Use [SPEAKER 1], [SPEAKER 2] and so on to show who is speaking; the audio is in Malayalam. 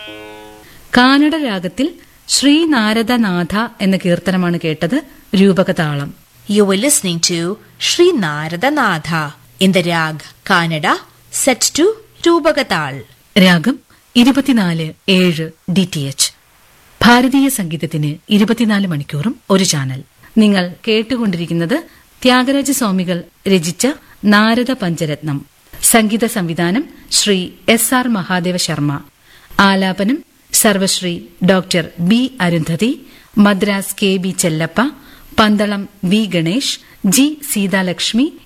[SPEAKER 1] കാനഡ രാഗത്തിൽ ശ്രീനാരദനാഥ എന്ന കീർത്തനമാണ് കേട്ടത് രൂപകതാളം
[SPEAKER 2] You were listening to Sri Narada Natha in the rag Kannada set to Rubagatal.
[SPEAKER 1] രാഗം ഇരുപത്തിനാല് ഏഴ് ഡി ടി എച്ച് ഭാരതീയ സംഗീതത്തിന് ഇരുപത്തിനാല് മണിക്കൂറും ഒരു ചാനൽ നിങ്ങൾ കേട്ടുകൊണ്ടിരിക്കുന്നത് ത്യാഗരാജ സ്വാമികൾ രചിച്ച നാരദ പഞ്ചരത്നം സംഗീത സംവിധാനം ശ്രീ എസ് ആർ മഹാദേവ ശർമ്മ ആലാപനം സർവശ്രീ doctor B Arundhathi Madras K B Chellappa Pandalam V Ganesh G Seethalakshmi